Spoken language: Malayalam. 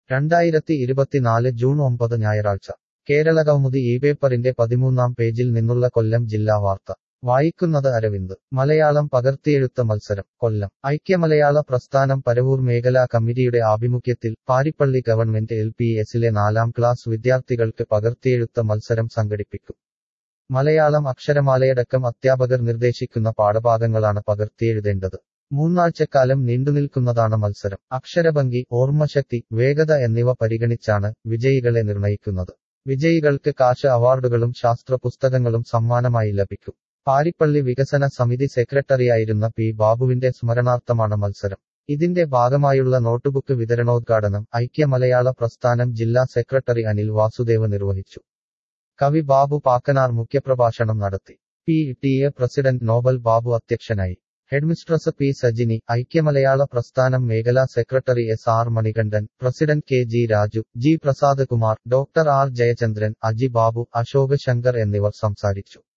രണ്ടായിരത്തി ഇരുപത്തിനാല് ജൂൺ ഒമ്പത് ഞായറാഴ്ച കേരളകൗമുദി ഈ പേപ്പറിന്റെ പതിമൂന്നാം പേജിൽ നിന്നുള്ള കൊല്ലം ജില്ലാ വാർത്ത വായിക്കുന്നത് അരവിന്ദ് മലയാളം പകർത്തിയെഴുത്ത മത്സരം കൊല്ലം ഐക്യമലയാള പ്രസ്ഥാനം പരവൂർ മേഖലാ കമ്മിറ്റിയുടെ ആഭിമുഖ്യത്തിൽ പാരിപ്പള്ളി ഗവൺമെന്റ് എൽ പി എസിലെ നാലാം ക്ലാസ് വിദ്യാർത്ഥികൾക്ക് പകർത്തിയെഴുത്ത മത്സരം സംഘടിപ്പിക്കും മലയാളം അക്ഷരമാലയടക്കം അധ്യാപകർ നിർദ്ദേശിക്കുന്ന പാഠഭാഗങ്ങളാണ് പകർത്തിയെഴുതേണ്ടത് മൂന്നാഴ്ചക്കാലം നീണ്ടുനിൽക്കുന്നതാണ് മത്സരം അക്ഷരഭംഗി ഓർമ്മശക്തി വേഗത എന്നിവ പരിഗണിച്ചാണ് വിജയികളെ നിർണയിക്കുന്നത് വിജയികൾക്ക് കാശ് അവാർഡുകളും ശാസ്ത്ര പുസ്തകങ്ങളും സമ്മാനമായി ലഭിക്കും പാരിപ്പള്ളി വികസന സമിതി സെക്രട്ടറിയായിരുന്ന പി ബാബുവിന്റെ സ്മരണാർത്ഥമാണ് മത്സരം ഇതിന്റെ ഭാഗമായുള്ള നോട്ടുബുക്ക് വിതരണോദ്ഘാടനം ഐക്യ മലയാള പ്രസ്ഥാനം ജില്ലാ സെക്രട്ടറി അനിൽ വാസുദേവ് നിർവഹിച്ചു കവി ബാബു പാക്കനാർ മുഖ്യപ്രഭാഷണം നടത്തി P T A president Nobel Babu അധ്യക്ഷനായി ഹെഡ്മിസ്ട്രസ് പി സജിനി ഐക്യമലയാള പ്രസ്ഥാനം മേഖലാ secretary S R Manikandan president K G Raju G Prasad Kumar doctor R Jayachandran Aji Babu Ashok Shankar എന്നിവർ സംസാരിച്ചു